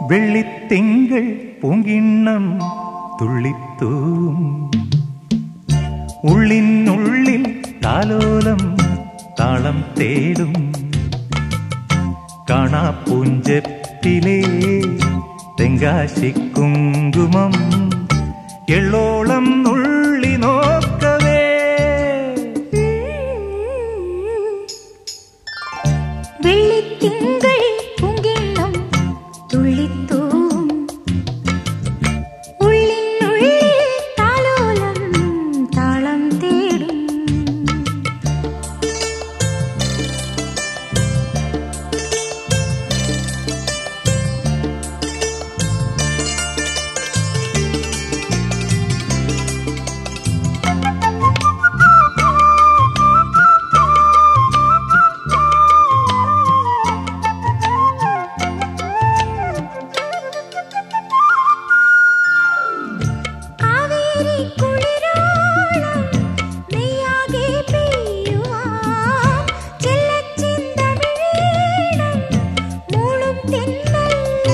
വെള്ളിത്തിങ്കൾ പൂങ്കിണ്ണം തുള്ളിത്തൂവും ഉള്ളിനുള്ളിൽ താലോലം താളം തേടും കാണാപ്പൂഞ്ചപ്പിലെ തെങ്കാശിക്കുങ്കുമം എള്ളോളം നുള്ളി നോക്കവേ വെള്ളിത്തിങ്കൾ പൂങ്കിണ്ണം തുള്ളിത്തൂവും ഉള്ളിനുള്ളിൽ താലോലം താളം തേടും കാവേരി കുളിരോളം നെയ്യാകെ പെയ്യുവാം ചെല്ലച്ചിന്തമിഴീണം മൂളും തെന്നൽ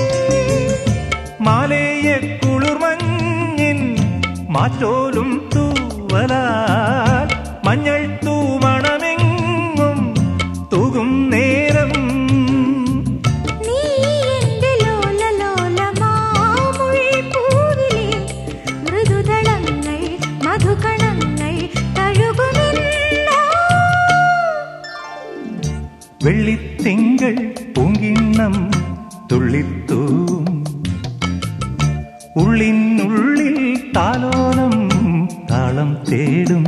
മാലേയ കുളിർമഞ്ഞിൻ മാറ്റോലും തൂവലാൽ മഞ്ഞൾ തൂമണമെങ്ങും തൂകും നേരം നീ എന്റെ ലോല ലോലമാമുൾപ്പൂവിലെ മൃദുദളങ്ങൾ മധുകണങ്ങൾ തഴുകുമെന്നോ വെള്ളിത്തിങ്കൾ പൂങ്കിണ്ണം തുള്ളിത്തൂവും ഉള്ളിനുള്ളിൽ താലോലം താളം തേടും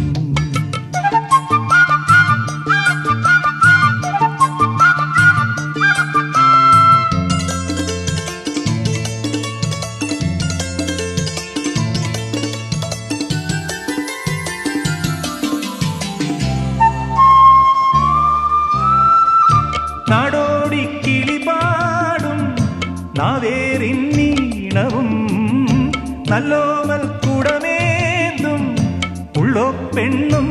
നാടോടി കിളിപാടും നാവേറിൻ നീണവും നല്ലോമൽ കുടമേന്തും ഉള്ളോ പെണ്ണും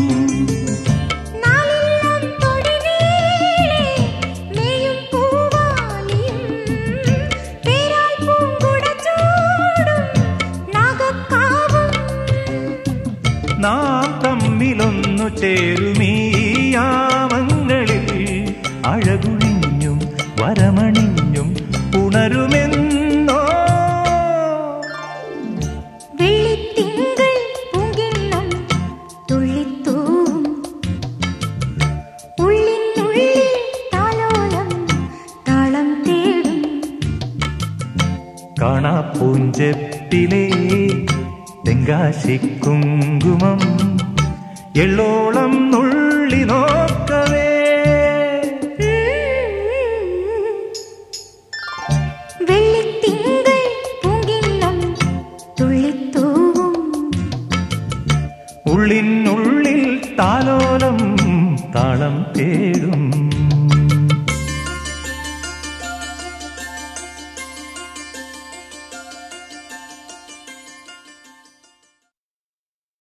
നാലെല്ലാം തൊടിനീളെ മേയും പൂവാലിയും പേരാൽ പൂങ്കുട ചൂടും നാഗക്കാവും നാം തമ്മിലൊന്നു ചേരുമീയാമങ്ങളിൽ അഴകുഴിഞ്ഞും വരമണിഞ്ഞും ഉണരുമെന്നോ വെള്ളിത്തിങ്കൾ പൂങ്കിണ്ണം തുള്ളിത്തൂവും ഉള്ളിനുള്ളിൽ താലോലം താളം തേടും കാണാപ്പൂഞ്ചപ്പിലെ തെങ്കാശിക്കുങ്കുമം എള്ളോളം നുള്ളി നോക്കവേ വെള്ളിത്തിങ്കൾ പൂങ്കിണ്ണം തുള്ളിത്തൂവും ഉള്ളിനുള്ളിൽ താലോലം താളം തേടും